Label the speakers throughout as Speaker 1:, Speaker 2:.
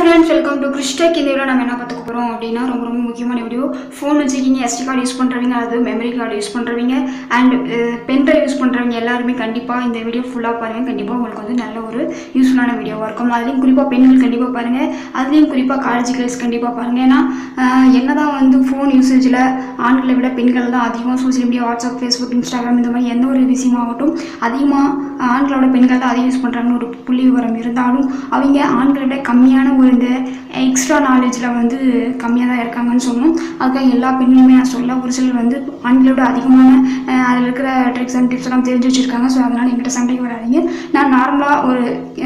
Speaker 1: friends welcome to கிறிஸ்டெக் இந்த video நம்ம என்ன பார்த்துக்க போகிறோம் அப்படின்னா ரொம்ப ரொம்ப முக்கியமான வீடியோ ஃபோன் வச்சுருக்கீங்க எஸ்டி கார்டு யூஸ் பண்ணுறவங்க அது மெமரி கார்டு யூஸ் பண்ணுறவங்க அண்ட் பென் ட்ரைவ் யூஸ் பண்ணுறவங்க எல்லாருமே கண்டிப்பாக இந்த வீடியோ ஃபுல்லாக பாருங்கள் கண்டிப்பாக உங்களுக்கு வந்து நல்ல ஒரு யூஸ்ஃபுல்லான வீடியோவாக இருக்கும் அதுலேயும் குறிப்பாக பெண்கள் கண்டிப்பாக பாருங்கள் அதுலேயும் குறிப்பாக காலேஜ் கேர்ள்ஸ் கண்டிப்பாக பாருங்கள் ஏன்னா ஆஹ், என்னதான் வந்து ஃபோன் யூசேஜில் ஆண்களை விட பெண்கள் தான் அதிகமாக social media WhatsApp Facebook Instagram இந்த மாதிரி எந்த ஒரு விஷயமாகட்டும் அதிகமாக ஆண்களோட பெண்கள் தான் அதிகம் யூஸ் பண்ணுறாங்கன்னு ஒரு புள்ளி விவரம் இருந்தாலும் அவங்க ஆண்களை விட கம்மியான ஒரு இந்த எக்ஸ்ட்ரா நாலேஜில் வந்து கம்மியாக தான் இருக்காங்கன்னு சொல்லணும் அதுக்காக எல்லா பெண்களுமே நான் சொல்ல ஒரு சிலர் வந்து ஆண்களோட அதிகமான அஹ், அதில் இருக்கிற ட்ரிக்ஸ் அண்ட் டிப்ஸ் எல்லாம் தெரிஞ்சு வச்சுருக்காங்க ஸோ அதனால் என்கிட்ட சண்டைக்கு வராதீங்க நான் நார்மலாக ஒரு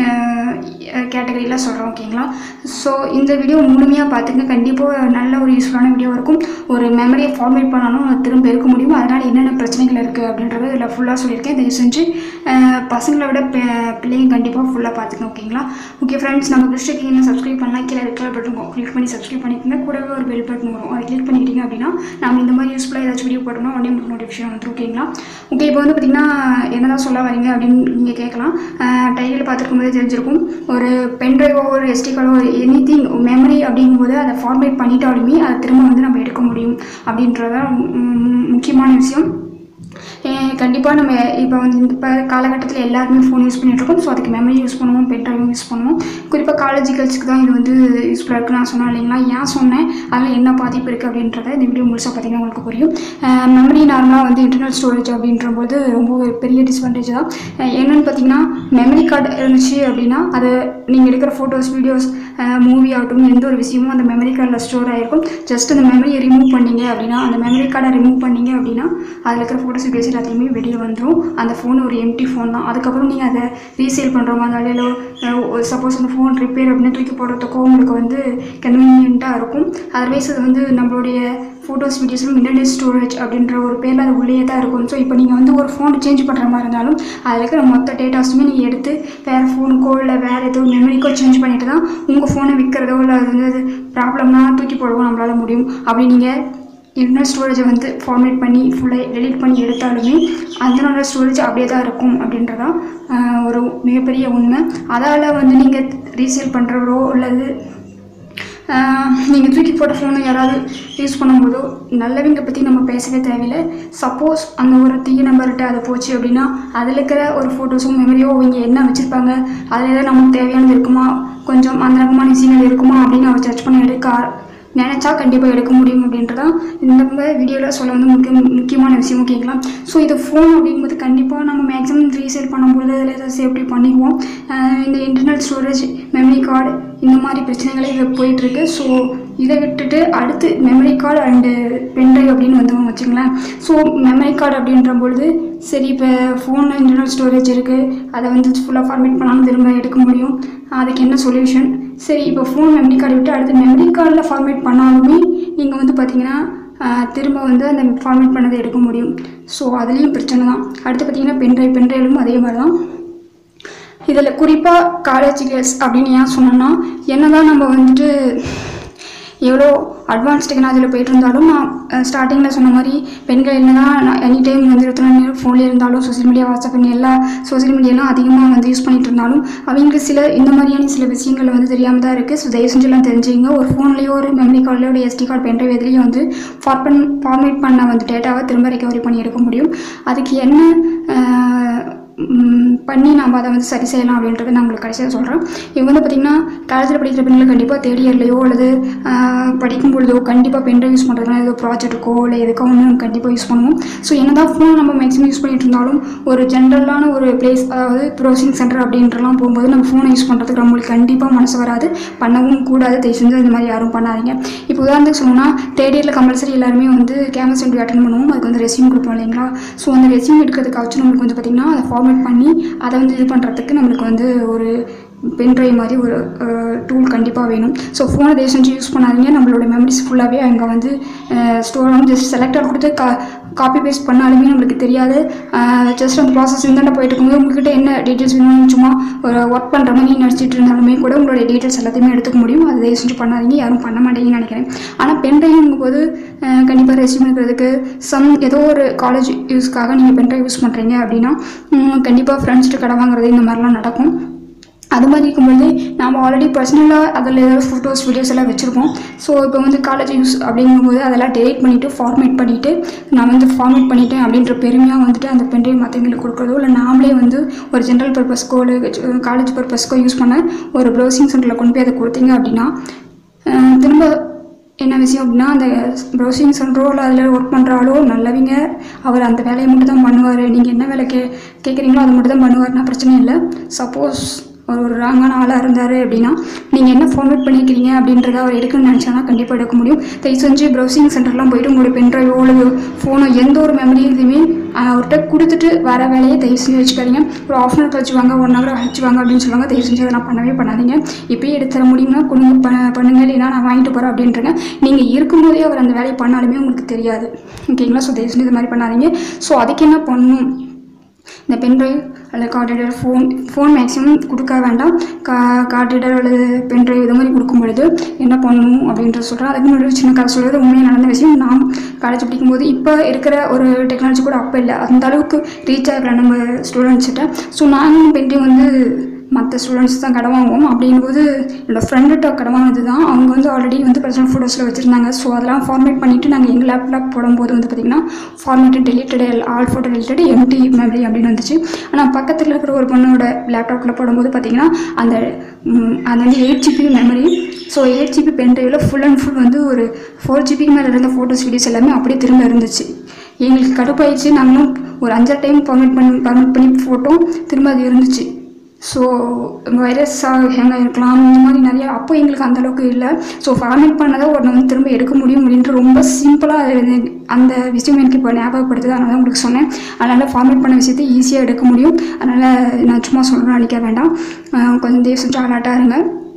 Speaker 1: கேட்டகரியில் சொல்கிறேன் ஓகேங்களா ஸோ இந்த வீடியோ முழுமையாக பார்த்துங்க கண்டிப்பாக நல்ல ஒரு யூஸ்ஃபுல்லான வீடியோ இருக்கும் ஒரு மெமரியை ஃபார்மேட் பண்ணாலும் அது திரும்ப இருக்க முடியும் அதனால் என்னென்ன பிரச்சனைகள் இருக்குது அப்படின்றத இதில் ஃபுல்லாக சொல்லியிருக்கேன் தயவு செஞ்சு அஹ், பசங்களை விட பி- பிள்ளைங்க கண்டிப்பாக ஃபுல்லாக பார்த்துங்க ஓகேங்களா ஓகே ஃப்ரெண்ட்ஸ் நம்ம கிறிஸ்டிக்கு என்ன சப்ஸ்கிரைப் பண்ணலாம் கீழே இருக்கிற பட்டன் கிளிக் பண்ணி சப்ஸ்கிரைப் பண்ணிக்கோங்க கூடவே ஒரு பெல் பட்டன் வரும் அதை கிளிக் பண்ணிக்கிட்டீங்க அப்படின்னா நம்ம இந்த மாதிரி யூஸ்ஃபுல்லாக ஏதாச்சும் வீடியோ போட்டோம்னா உடனே உங்களுக்கு நோட்டிஃபிகேஷன் வந்துடும் ஓகேங்களா ஓகே இப்போ வந்து பார்த்தீங்கன்னா என்னதான் சொல்ல வரீங்க அப்படின்னு நீங்கள் கேட்கலாம் டைட்டில் பார்த்துருக்கும் போதே தெரிஞ்சிருக்கும் ஒரு பென்ட்ரைவோ ஒரு எஸ்டி கார்டோ எனி திங் மெமரி அப்படிங்கும்போது அதை ஃபார்மேட் பண்ணிட்டாலுமே அதை திரும்ப வந்து நம்ம எடுக்க முடியும் அப்படின்றதான் ம், முக்கியமான விஷயம் கண்டிப்பாக நம்ம இப்போ வந்து இப்போ காலகட்டத்தில் எல்லாருமே ஃபோன் யூஸ் பண்ணிட்டு இருக்கோம் ஸோ அதுக்கு மெமரி யூஸ் பண்ணுவோம் பென் ட்ரைவும் யூஸ் பண்ணுவோம் குறிப்பாக காலேஜ் கேர்ள்ஸ்க்கு தான் இது வந்து யூஸ்ஃபுல்லாக இருக்குன்னு நான் சொன்னேன் இல்லைங்களா ஏன் சொன்னேன் அதில் என்ன பாதிப்பு இருக்குது அப்படின்றத இந்த வீடியோ முழுசாக பார்த்தீங்கன்னா உங்களுக்கு புரியும் மெமரி நார்மலாக வந்து இன்டர்னல் ஸ்டோரேஜ் அப்படின்றபோது ரொம்ப ஒரு பெரிய டிஸ்அட்வான்டேஜ் தான் அஹ் என்னன்னு பார்த்தீங்கன்னா மெமரி கார்டு இருந்துச்சு அப்படின்னா அது நீங்கள் எடுக்கிற ஃபோட்டோஸ் வீடியோஸ் மூவி ஆகட்டும் எந்த ஒரு விஷயமும் அந்த மெமரி கார்டில் ஸ்டோர் ஆகிருக்கும் ஜஸ்ட் அந்த மெமரியை ரிமூவ் பண்ணீங்க அப்படின்னா அந்த மெமரி கார்டை ரிமூவ் பண்ணீங்க அப்படின்னா அதில் இருக்கிற ஃபோட்டோஸ் வீடியோஸ் எல்லாத்தையுமே வெளியே வந்துடும் அந்த ஃபோன் ஒரு எம்டி ஃபோன் தான் அதுக்கப்புறம் நீங்கள் அதை ரீசேல் பண்ணுற மாதிரி இல்லை சப்போஸ் அந்த ஃபோன் ரிப்பேர் அப்படின்னு தூக்கி போடுறதுக்கோ உங்களுக்கு வந்து கன்வீனியண்ட்டாக இருக்கும் அதர்வைஸ் அது வந்து நம்மளுடைய ஃபோட்டோஸ் வீடியோஸும் இன்டர்நெட் ஸ்டோரேஜ் அப்படின்ற ஒரு பேரில் அது உள்ளே தான் இருக்கும் ஸோ இப்போ நீங்கள் வந்து ஒரு ஃபோன் சேஞ்ச் பண்ணுற மாதிரி இருந்தாலும் அதில் இருக்கிற மொத்த டேட்டாஸுமே நீங்கள் எடுத்து வேறு ஃபோனுக்கோ இல்லை வேறு ஏதோ மெமரிக்கோ சேஞ்ச் பண்ணிட்டு தான் உங்கள் ஃபோனை விற்கிறதோ இல்லை அது வந்து ப்ராப்ளம்னா தூக்கி போடவோ நம்மளால முடியும் அப்படி நீங்கள் இன்டர்னல் ஸ்டோரேஜை வந்து ஃபார்மேட் பண்ணி ஃபுல்லாக டெலீட் பண்ணி எடுத்தாலுமே அதனோட ஸ்டோரேஜ் அப்படியே தான் இருக்கும் அப்படின்றதான் ஆஹ், ஒரு மிகப்பெரிய உண்மை அதால் வந்து நீங்கள் ரீசேல் பண்ணுறவரோ அல்லது நீங்கள் தூக்கி போட்ட ஃபோனை யாராவது யூஸ் பண்ணும்போதோ நல்லவங்க பற்றி நம்ம பேசவே தேவையில்லை சப்போஸ் அந்த ஒரு தீய நம்பர்கிட்ட அது போச்சு அப்படின்னா அதில் இருக்கிற ஒரு ஃபோட்டோஸும் மெமரியோ அவங்க என்ன வச்சுருப்பாங்க அதில் ஏதாவது நமக்கு தேவையானது இருக்குமா கொஞ்சம் அந்த ரகமான விஷயங்கள் இருக்குமா அப்படின்னு அவர் சர்ச் பண்ணி எடுக்க ஆர- நினச்சா கண்டிப்பாக எடுக்க முடியும் அப்படின்றதான் இந்த வீடியோவில் சொல்ல வந்து முக்கிய முக்கியமான விஷயம் ஓகேங்களா ஸோ இது ஃபோன் அப்படிங்கும்போது கண்டிப்பாக நம்ம மேக்ஸிமம் ரீசேல் பண்ணும்போது அதில் ஏதாவது சேஃப்டி பண்ணிக்குவோம் ஆஹ் இந்த இன்டர்னல் ஸ்டோரேஜ் மெமரி கார்டு இந்த மாதிரி பிரச்சனைகளே இது போயிட்டுருக்கு ஸோ இதை விட்டுட்டு அடுத்து மெமரி கார்டு அண்டு பென்ட்ரைவ் அப்படின்னு வந்து வச்சுங்களேன் ஸோ மெமரி கார்டு அப்படின்ற பொழுது சரி இப்போ ஃபோனில் இன்டர்னல் ஸ்டோரேஜ் இருக்குது அதை வந்து ஃபுல்லாக ஃபார்மேட் பண்ணாலும் திரும்ப எடுக்க முடியும் அதுக்கு என்ன சொல்யூஷன் சரி இப்போ ஃபோன் மெமரி கார்டு விட்டு அடுத்து மெமரி கார்டில் ஃபார்மேட் பண்ணாலுமே நீங்கள் வந்து பார்த்தீங்கன்னா ஆஹ், திரும்ப வந்து அந்த ஃபார்மேட் பண்ணதை எடுக்க முடியும் ஸோ அதுலேயும் பிரச்சனை தான் அடுத்து பார்த்தீங்கன்னா பென்ட்ரைவ் பென்ட்ரைவ்லும் அதே மாதிரி தான் இதில் குறிப்பாக காலேஜ் கேர்ள்ஸ் அப்படின்னு ஏன் சொன்னோன்னா என்னதான் நம்ம வந்துட்டு எவ்வளோ அட்வான்ஸ் டெக்னாலஜியில் போயிட்டு இருந்தாலும் நான் ஸ்டார்டிங்கில் சொன்ன மாதிரி பெண்கள் என்னதான் எனி டைம் வந்து இருபத்தி நாலு நேரம் ஃபோனில் இருந்தாலும் சோஷியல் மீடியா வாட்ஸ்அப் எல்லா சோஷியல் மீடியாலாம் அதிகமாக வந்து யூஸ் பண்ணிட்டு இருந்தாலும் அவங்களுக்கு சில இந்த மாதிரியான சில விஷயங்கள் வந்து தெரியாமல் தான் இருக்குது ஸோ தயவு செஞ்சுலாம் தெரிஞ்சுங்க ஒரு ஃபோன்லேயோ ஒரு மெமரி கார்ட்லேயோ ஒரு எஸ்டி கார்டு பென்ட்ரைவ் எதுலேயும் வந்து ஃபார்பன் ஃபார்மேட் பண்ண வந்து டேட்டாவை திரும்ப ரெக்கவரி பண்ணி எடுக்க முடியும் அதுக்கு என்ன ஆஹ், ம், பண்ணி நம்ம அதை வந்து சரி செய்யலாம் அப்படின்றத நான் உங்களுக்கு கடைசியாக சொல்கிறேன் இவங்க வந்து பார்த்திங்கன்னா காலேஜில் படிக்கிற பெண்கள் கண்டிப்பாக தேர்ட் இயர்லையோ அல்லது ஆஹ், படிக்கும் பொழுதோ கண்டிப்பாக பென்ட்ரைவ் யூஸ் பண்ணுறதுனா ஏதோ ப்ராஜெக்ட்டுக்கோ இல்லை எதுக்கோ ஒன்று நம்ம கண்டிப்பாக யூஸ் பண்ணுவோம் ஸோ என்னதான் ஃபோன் நம்ம மேக்ஸிமம் யூஸ் பண்ணிட்டு இருந்தாலும் ஒரு ஜென்ரலான ஒரு பிளேஸ் அதாவது ப்ரௌசிங் சென்டர் அப்படின்றலாம் போகும்போது நம்ம ஃபோனை யூஸ் பண்ணுறதுக்கு நம்மளுக்கு கண்டிப்பாக மனசு வராது பண்ணவும் கூடாது தயவு செஞ்சு இந்த மாதிரி யாரும் பண்ணாதீங்க இப்போ உதாரணத்துக்கு சொல்லணும்னா தேர்ட் இயரில் கம்பல்சரி எல்லாருமே வந்து கேம்பஸ் இன்டர்வியூ அட்டன் பண்ணுவோம் அதுக்கு வந்து ரெசியூம் கொடுப்போம் இல்லைங்களா ஸோ அந்த ரெசியூம் எடுக்கிறதுக்காச்சும் நம்மளுக்கு வந்து பார்த்திங்கன்னா அதை ஃபார்மேட் பண்ணி அதை வந்து இது பண்ணுறதுக்கு நம்மளுக்கு வந்து ஒரு பென்ட்ரைவ் மாதிரி ஒரு டூல் கண்டிப்பாக வேணும் ஸோ ஃபோனை தயவு செஞ்சு யூஸ் பண்ணாதீங்க நம்மளோட மெமரிஸ் ஃபுல்லாகவே அங்கே வந்து ஸ்டோர் ஆகும் ஜஸ்ட் செலக்டர் கொடுத்து கா காப்பி பேஸ்ட் பண்ணாலுமே நம்மளுக்கு தெரியாது ஜஸ்ட் அந்த ப்ராசஸ் இருந்தாண்ட போயிட்டு இருக்கும்போது உங்ககிட்ட என்ன டீட்டெயில்ஸ் வேணும்னு சும்மா ஒரு ஒர்க் பண்ணுற மாதிரி நினச்சிட்டு இருந்தாலுமே கூட உங்களுடைய டீட்டெயில்ஸ் எல்லாத்தையுமே எடுத்துக்க முடியும் அதை தயவு செஞ்சு பண்ணாதீங்க யாரும் பண்ண மாட்டீங்கன்னு நினைக்கிறேன் ஆனால் பென்ட்ரைவ்ங்கும் போது கண்டிப்பாக ரெசியூம் இருக்கிறதுக்கு சம் ஏதோ ஒரு காலேஜ் யூஸ்க்காக நீங்கள் பென்ட்ரைவ் யூஸ் பண்ணுறீங்க அப்படின்னா கண்டிப்பாக ஃப்ரெண்ட்ஸ்ட்டு கடை வாங்குறது இந்த மாதிரிலாம் நடக்கும் அது மாதிரி இருக்கும்போது நம்ம ஆல்ரெடி பர்சனலாக அதில் ஏதாவது ஃபோட்டோஸ் வீடியோஸ் எல்லாம் வச்சுருப்போம் ஸோ இப்போ வந்து காலேஜ் யூஸ் அப்படிங்கும்போது அதெல்லாம் டெலிட் பண்ணிவிட்டு ஃபார்மேட் பண்ணிவிட்டு நான் வந்து ஃபார்மேட் பண்ணிட்டேன் அப்படின்ற பெருமையாக வந்துட்டு அந்த பென்ட்ரைவ் மற்றவங்களுக்கு கொடுக்குறதோ இல்லை நாமளே வந்து ஒரு ஜென்ரல் பர்பஸ்க்கோ இல்லை காலேஜ் பர்பஸ்க்கோ யூஸ் பண்ண ஒரு ப்ரௌசிங் சென்டரில் கொண்டு போய் அதை கொடுத்தீங்க அப்படின்னா அஹ் திரும்ப என்ன விஷயம் அப்படின்னா அந்த ப்ரௌசிங் சென்டரோ இல்லை அதில் ஒர்க் பண்ணுற ஆளோ நல்லவங்க அவர் அந்த வேலையை மட்டும் தான் பண்ணுவார் நீங்கள் என்ன வேலை கே கேட்குறீங்களோ அதை மட்டும் தான் பண்ணுவார்னா பிரச்சனை இல்லை சப்போஸ் அவர் ஒரு ராங்கான ஆளாக இருந்தார் அப்படின்னா நீங்கள் என்ன ஃபார்மேட் பண்ணிக்கிறீங்க அப்படின்றத அவர் எடுக்கணும்னு நினச்சானா கண்டிப்பாக எடுக்க முடியும் தயவு செஞ்சு ப்ரௌசிங் சென்டர்லாம் போயிட்டு உங்களுடைய பென்ட்ரைவோ இல்லை ஃபோனோ எந்த ஒரு மெமரி இதுவுமே அவர்கிட்ட கொடுத்துட்டு வர வேலையை தயவு செஞ்சு வச்சுக்காதீங்க ஒரு ஆஃப் அன் ஹவர் கழிச்சு வாங்க ஒன் ஹவர் கழிச்சு வாங்க அப்படின்னு சொல்லுவாங்க தயவு செஞ்சு அதெல்லாம் பண்ணவே பண்ணாதீங்க இப்போயே எடுத்து தர முடியும்னா கொடுங்க ப பண்ணுங்க இல்லைன்னா நான் வாங்கிட்டு போகிறேன் அப்படின்றங்க நீங்கள் இருக்கும்போதே அவர் அந்த வேலையை பண்ணாலுமே உங்களுக்கு தெரியாது ஓகேங்களா ஸோ தயவு செஞ்சு இது மாதிரி பண்ணாதீங்க ஸோ அதுக்கு என்ன பண்ணணும் இந்த பென்ட்ரைவ் அல்லது card reader phone phone maximum கொடுக்க வேண்டாம் கா கார்ட் ரீடர் அல்லது பென்ட்ரைவ் இது மாதிரி கொடுக்கும் பொழுது என்ன பண்ணணும் அப்படின்ற சொல்கிறேன் அதுக்கு முன்னாடி ஒரு சின்ன கதை சொல்கிறது உண்மையாக நடந்த விஷயம் நான் காலேஜ் படிக்கும்போது இப்போ இருக்கிற ஒரு டெக்னாலஜி கூட அப்போ இல்லை அந்த அளவுக்கு ரீச் ஆகல நம்ம ஸ்டூடெண்ட்ஸ்கிட்ட ஸோ நாங்களும் பென்ட்ரைவ் வந்து மற்ற ஸ்டூடெண்ட்ஸ் தான் கடன் வாங்குவோம் அப்படிங்கும்போது என்னோடய ஃப்ரெண்டுகிட்ட கடன் வாங்கினது தான் அவங்க வந்து ஆல்ரெடி வந்து பர்சனல் ஃபோட்டோஸில் வச்சுருந்தாங்க ஸோ அதெல்லாம் ஃபார்மேட் பண்ணிவிட்டு நாங்கள் எங்கள் லேப்டாப் போடும்போது வந்து பார்த்திங்கன்னா formatted deleted all photo deleted empty memory அப்படின்னு வந்துச்சு ஆனால் பக்கத்தில் இருக்கிற ஒரு பொண்ணோட லேப்டாப்பில் போடும்போது பார்த்திங்கன்னா அந்த ம், அது வந்து eight GB memory so eight GB பென்ட்ரைவில் ஃபுல் அண்ட் ஃபுல் வந்து ஒரு ஃபோர் ஜிபிக்கு மேலே இருந்த ஃபோட்டோஸ் வீடியோஸ் எல்லாமே அப்படியே திரும்ப இருந்துச்சு எங்களுக்கு கடுப்பாயிடுச்சு நாங்களும் ஒரு அஞ்சாறு டைம் ஃபார்மேட் பண்ணி ஃபார்மேட் பண்ணி ஃபோட்டோ திரும்ப அது இருந்துச்சு ஸோ வைரஸாக ஹேங் ஆகிருக்கலாம் இந்த மாதிரி நிறைய அப்போ எங்களுக்கு அந்த அளவுக்கு இல்லை ஸோ ஃபார்மேட் பண்ணதை ஒன்று வந்து திரும்ப எடுக்க முடியும் அப்படின்ட்டு ரொம்ப சிம்பிளாக அந்த விஷயம் எனக்கு இப்போ ஞாபகப்படுத்துது அதனால தான் உங்களுக்கு சொன்னேன் அதனால் ஃபார்மேட் பண்ண விஷயத்தை ஈஸியாக எடுக்க முடியும் அதனால் நான் சும்மா சொல்லணும்னு நினைக்க வேண்டாம் அஹ் கொஞ்சம் தயவு செஞ்சு அலர்ட்டாக இருங்க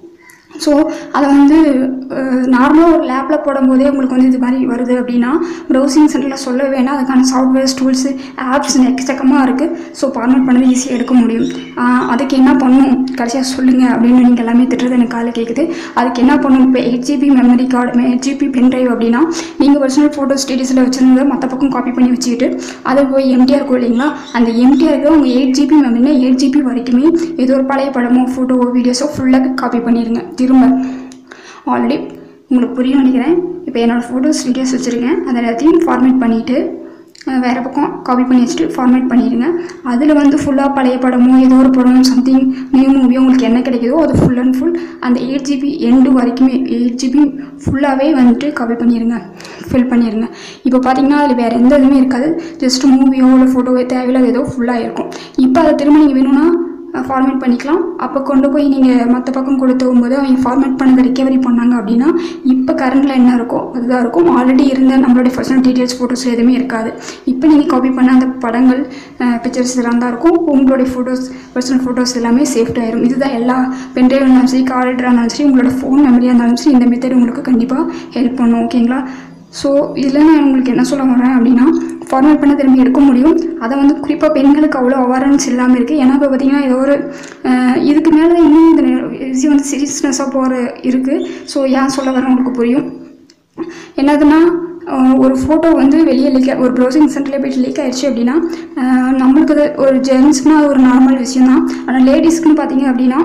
Speaker 1: ஸோ அதை வந்து நார்மலாக ஒரு லேப்பில் போடும்போதே உங்களுக்கு வந்து இது மாதிரி வருது அப்படின்னா ப்ரௌசிங் சென்டரில் சொல்ல வேண்டாம் அதுக்கான சாஃப்ட்வேர்ஸ் டூல்ஸு ஆப்ஸ் எக்கச்சக்கமாக இருக்குது ஸோ ஃபார்மேட் பண்ணது ஈஸியாக எடுக்க முடியும் ஆஹ் அதுக்கு என்ன பண்ணணும் கடைசியாக சொல்லுங்கள் அப்படின்னு நீங்கள் எல்லாமே திட்டுறது எனக்கு காலையில் கேட்குது அதுக்கு என்ன பண்ணணும் இப்போ eight GB memory card eight GB pen drive அப்படின்னா நீங்கள் பர்சனல் ஃபோட்டோ ஸ்டேட்டஸில் வச்சுருந்ததை மற்ற பக்கம் காப்பி பண்ணி வச்சுக்கிட்டு அதை போய் எம்டிஆர் இருக்கும் இல்லைங்களா அந்த எம்டிஆருக்கு உங்கள் எயிட் ஜிபி மெமரினா எயிட் ஜிபி வரைக்குமே ஏதோ ஒரு பழைய படமோ ஃபோட்டோவோ வீடியோஸோ ஃபுல்லாக காப்பி பண்ணிடுங்க திரும்ப ஆல்ரெடி உங்களுக்கு புரியும் நினைக்கிறேன் இப்போ என்னோடய ஃபோட்டோஸ் வீடியோஸ் வச்சுருக்கேன் அதை எல்லாத்தையும் ஃபார்மேட் பண்ணிவிட்டு வேறு பக்கம் காப்பி பண்ணி வச்சுட்டு ஃபார்மேட் பண்ணிடுங்க அதில் வந்து ஃபுல்லாக பழைய படமோ ஏதோ ஒரு படம் சம்திங் நியூ மூவியோ உங்களுக்கு என்ன கிடைக்குதோ அது ஃபுல் அண்ட் ஃபுல் அந்த எயிட் ஜிபி எண்டு வரைக்குமே எயிட் ஜிபி ஃபுல்லாகவே வந்துட்டு காப்பி பண்ணிடுங்க ஃபில் பண்ணிடுங்க இப்போ பார்த்தீங்கன்னா அதில் வேறு எந்த இதுவுமே இருக்காது ஜஸ்ட் மூவியோ இல்லை ஃபோட்டோவோ தேவையில்லாத ஏதோ ஃபுல்லாக இருக்கும் இப்போ அதை திரும்ப நீங்கள் வேணும்னா ஃபார்மேட் பண்ணிக்கலாம் அப்போ கொண்டு போய் நீங்கள் மற்ற பக்கம் கொடுத்து போகும்போது அவங்க ஃபார்மேட் பண்ணதை ரிகவரி பண்ணாங்க அப்படின்னா இப்போ கரண்டில் என்ன இருக்கோ அதுதான் இருக்கும் ஆல்ரெடி இருந்த நம்மளுடைய பர்சனல் டீட்டெயில்ஸ் ஃபோட்டோஸ் எதுவுமே இருக்காது இப்போ நீங்கள் காப்பி பண்ண அந்த படங்கள் பிக்சர்ஸ் இதெல்லாம் தான் இருக்கும் உங்களுடைய ஃபோட்டோஸ் பர்சனல் ஃபோட்டோஸ் எல்லாமே சேஃப்ட் ஆயிரும் இதுதான் எல்லா பென்ட்ரைவ் இருந்தாலும் சரி கார்டராக இருந்தாலும் சரி உங்களோட ஃபோன் மெமரியாக இருந்தாலும் சரி இந்த மெத்தட் உங்களுக்கு கண்டிப்பாக ஹெல்ப் பண்ணும் ஓகேங்களா ஸோ இதில் நான் உங்களுக்கு என்ன சொல்ல வரேன் அப்படின்னா ஃபார்மேட் பண்ண திரும்பி எடுக்க முடியும் அதை வந்து குறிப்பாக பெண்களுக்கு அவ்வளோ அவேர்னஸ் இல்லாமல் இருக்குது ஏன்னா இப்போ பார்த்தீங்கன்னா ஏதோ ஒரு அஹ், இதுக்கு மேலே இன்னும் இந்த விஷயம் வந்து சீரியஸ்னஸாக போகிற இருக்குது ஸோ ஏன் சொல்ல வரேன் உங்களுக்கு புரியும் என்னதுன்னா அஹ், ஒரு ஃபோட்டோ வந்து வெளியே லீக் ஒரு ப்ரௌசிங் சென்டரில் போயிட்டு லீக் ஆயிடுச்சு அப்படின்னா அஹ், நம்மளுக்கு அது ஒரு ஜென்ஸ்க்குனா அது ஒரு நார்மல் விஷயம் தான் ஆனால் லேடிஸ்க்குன்னு பார்த்தீங்க அப்படின்னா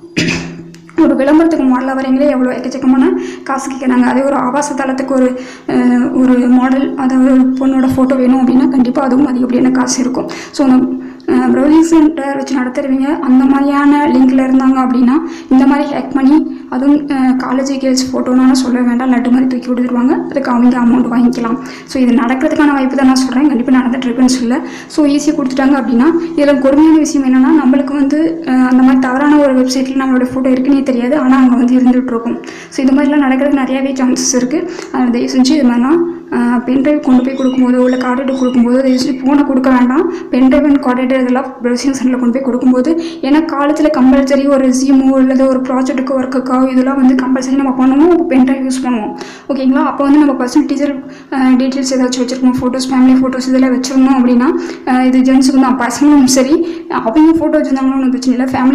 Speaker 1: ஒரு விளம்பரத்துக்கு மாடலாக வரீங்களே எவ்வளோ எக்கச்சக்கமான காசு கேட்குறாங்க அதே ஒரு ஆபாச தளத்துக்கு ஒரு அஹ், ஒரு மாடல் அதாவது ஒரு பொண்ணோட ஃபோட்டோ வேணும் அப்படின்னா கண்டிப்பாக அதுவும் அதிகப்படியான காசு இருக்கும் ஸோ அந்த ப்ரௌசிங் சென்டர் வச்சு நடத்துறவங்க அந்த மாதிரியான லிங்க்ல இருந்தாங்க அப்படின்னா இந்த மாதிரி ஹேக் பண்ணி அதுவும் காலேஜ் கேர்ள்ஸ் ஃபோட்டோனாலும் சொல்ல வேண்டாம் லட்டு மாதிரி தூக்கி விட்டுருவாங்க அதுக்கு அவங்க அமௌண்ட் வாங்கிக்கலாம் ஸோ இது நடக்கிறதுக்கான வாய்ப்பு தான் நான் சொல்கிறேன் கண்டிப்பாக நடந்துட்டு இருக்குன்னு சொல்ல ஸோ ஈஸியாக கொடுத்துட்டாங்க அப்படின்னா இதில் கொடுமையான விஷயம் என்னென்னா நம்மளுக்கு வந்து அஹ், அந்த மாதிரி தவறான ஒரு வெப்சைட்டில் நம்மளோட ஃபோட்டோ இருக்குன்னே தெரியாது ஆனால் அங்கே வந்து இருந்துகிட்டு இருக்கும் ஸோ இது மாதிரிலாம் நடக்கிறதுக்கு நிறையாவே சான்சஸ் இருக்குது அதில் தயவு செஞ்சு இது மாதிரிலாம் பென்ட்ரைவ் கொண்டு போய் கொடுக்கும்போதோ இல்லை கார்டேட் கொடுக்கும்போதோ தயவு செஞ்சு ஃபோனை கொடுக்க வேண்டாம் பென்ட்ரைவ் அண்ட் கார்டேட்டர் இதெல்லாம் ப்ரௌசிங் சென்டரில் கொண்டு போய் கொடுக்கும்போது ஏன்னா காலேஜில் கம்பல்சரி ஒரு ரெசியூமோ இல்லை ஒரு ப்ராஜெக்ட்டுக்கு ஒர்க்குக்கோ இதெல்லாம் வந்து கம்பல்சரி நம்ம பண்ணுவோம் பென்ட்ரைவ் யூஸ் பண்ணுவோம் ஓகேங்களா அப்போ வந்து நம்ம பர்சனல் டீச்சர் டீட்டெயில்ஸ் ஏதாச்சும் வச்சுருக்கோம் ஃபோட்டோஸ் ஃபேமிலி ஃபோட்டோஸ் இதெல்லாம் வச்சிருந்தோம் அப்படின்னா அஹ் இது ஜென்ஸுக்கு தான் பசங்களும் சரி அவங்க ஃபோட்டோ வச்சுருந்தாங்களும் ஒன்றும் பிரச்சனை இல்லை ஃபேமிலி ஃபோட்டோவோ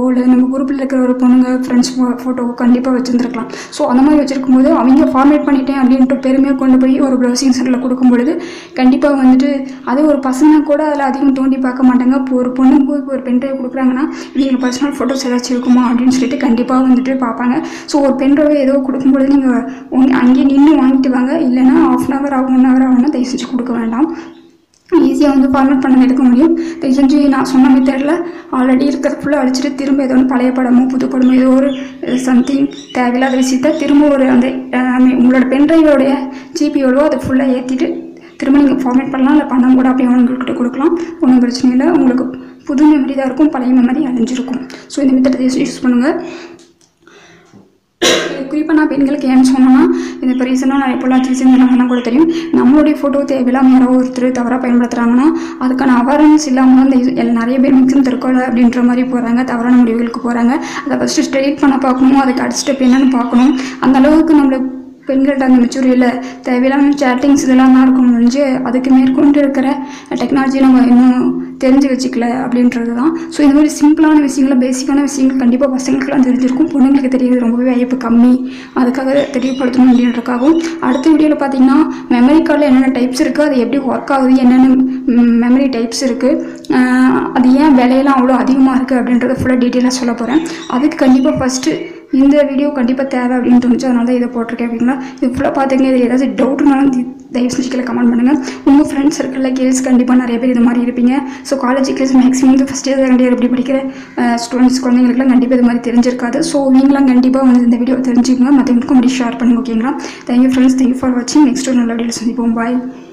Speaker 1: இல்லை நம்ம குரூப்பில் இருக்கிற ஒரு பொண்ணுங்க ஃப்ரெண்ட்ஸ் ஃபோட்டோவோ கண்டிப்பாக வச்சுருந்துருக்கலாம் ஸோ அந்த மாதிரி வச்சுருக்கும் போது அவங்க ஃபார்மேட் பண்ணிட்டேன் அப்படின்ட்டு பெருமையாக கொண்டு போய் ஒரு ப்ரௌசிங் சென்டரில் கொடுக்கும் பொழுது கண்டிப்பாக வந்துட்டு அது ஒரு பசங்க கூட அதில் அதிகம் தோண்டி பார்க்க மாட்டாங்க இப்போ ஒரு பொண்ணுக்கு இப்போ ஒரு பென் ட்ரைவ் கொடுக்குறாங்கன்னா நீங்கள் பர்சனல் ஃபோட்டோஸ் ஏதாச்சும் இருக்குமா அப்படின்னு சொல்லிட்டு கண்டிப்பாக வந்துட்டு பார்ப்பாங்க ஸோ ஒரு பென் ட்ரைவ் ஏதோ கொடுக்கும்பொழுது நீங்கள் அங்கேயே நின்று வாங்கிட்டு வாங்க இல்லைன்னா ஆஃப் அன் ஹவர் ஆகும் ஒன் ஹவர் ஆகும்னா தயவு செஞ்சு கொடுக்க வேண்டாம் ஈஸியாக வந்து ஃபார்மேட் பண்ண எடுக்க முடியும் தயவு செஞ்சு நான் சொன்ன மெத்தடில் ஆல்ரெடி இருக்கிறது ஃபுல்லாக அழிச்சிட்டு திரும்ப ஏதோ ஒன்று பழைய படமோ புது படமோ ஏதோ ஒரு சம்திங் தேவையில்லாத விஷயத்த திரும்ப ஒரு அந்த I mean, உங்களோட பென்ட்ரைவோடைய ஜிபி எவ்வளோ அதை ஃபுல்லாக ஏற்றிட்டு திரும்ப நீங்கள் ஃபார்மேட் பண்ணலாம் இல்லை பணம் கூட அப்படியே அவங்கக்கிட்ட கொடுக்கலாம் ஒன்றும் பிரச்சனை இல்லை உங்களுக்கு புது மெமரி தான் இருக்கும் பழைய மெமரி அழிஞ்சிருக்கும் ஸோ இந்த மெத்தட் யூஸ் பண்ணுங்கள் குறிப்பாக நான் பெண்களுக்கு ஏன்னு சொன்னேன்னா இது இப்போ ரீசனாக நான் எப்போல்லாம் ரீசன் பண்ணாங்கன்னா கூட தெரியும் நம்மளுடைய ஃபோட்டோ தேவையில்லாமல் யாரோ ஒருத்தர் தவறாக பயன்படுத்துகிறாங்கன்னா அதுக்கான அவேர்னஸ் இல்லாமல் தான் இந்த இது- எல் நிறைய பேர் மிக்சம் தற்கொலை அப்படின்ற மாதிரி போகிறாங்க தவறான முடிவுகளுக்கு போகிறாங்க அதை ஃபஸ்ட்டு ஸ்ட்ரெயிட் பண்ண பார்க்கணும் அதுக்கு அடுத்த ஸ்டெப் என்னன்னு பார்க்கணும் அந்த அளவுக்கு நம்மளை பெண்கள்கிட்ட அந்த மெச்சூரி இல்லை தேவையில்லாம சேட்டிங்ஸ் இதெல்லாம் தான் இருக்கும் முடிஞ்சு அதுக்கு மேற்கொண்டு இருக்கிற டெக்னாலஜி நம்ம இன்னும் தெரிஞ்சு வச்சுக்கல அப்படின்றது தான் ஸோ இந்த மாதிரி சிம்பிளான விஷயங்கள் பேசிக்கான விஷயங்கள் கண்டிப்பாக பசங்களுக்குலாம் தெரிஞ்சிருக்கும் பொண்ணுங்களுக்கு தெரியறது ரொம்பவே வாய்ப்பு கம்மி அதுக்காக தெரியப்படுத்தணும் அப்படின்றதுக்காகவும் அடுத்த வீடியோவில் பார்த்தீங்கன்னா மெமரி கார்டில் என்னென்ன டைப்ஸ் இருக்குது அது எப்படி ஒர்க் ஆகுது என்னென்ன மெமரி டைப்ஸ் இருக்குது அது ஏன் விலையெல்லாம் அவ்வளோ அதிகமாக இருக்குது அப்படின்றத ஃபுல்லாக டீட்டெயிலாக சொல்ல போகிறேன் அதுக்கு கண்டிப்பாக ஃபஸ்ட்டு இந்த வீடியோ கண்டிப்பாக தேவை அப்படின்னு தோணுச்சு அதனால தான் இதை போட்டிருக்கேன் ஓகேங்களா இது ஃபுல்லாக பார்த்தீங்கன்னா இது ஏதாச்சும் டவுட்னாலும் தயவு செஞ்சு கீழே கமெண்ட் பண்ணுங்கள் உங்கள் ஃப்ரெண்ட்ஸ் சர்க்கிளில் கேர்ள்ஸ் கண்டிப்பாக நிறைய பேர் இது மாதிரி இருப்பீங்க ஸோ காலேஜ் கிளாஸ் மேக்ஸிமம் வந்து ஃபஸ்ட் இயர் செகண்ட் இயர் இப்படி படிக்கிற ஸ்டூடெண்ட்ஸ் குழந்தைங்களுக்குலாம் கண்டிப்பாக இது மாதிரி தெரிஞ்சிருக்காது ஸோ நீங்களாம் கண்டிப்பாக வந்து இந்த வீடியோ தெரிஞ்சுக்கோங்க மற்றவங்களுக்கும் அப்படி ஷேர் பண்ணுங்க ஓகேங்களா தேங்க்யூ ஃப்ரெண்ட்ஸ் தேங்க்யூ ஃபார் வாட்சிங் நெக்ஸ்ட் ஒரு நல்ல வீடியோ சந்திப்போம் பாய்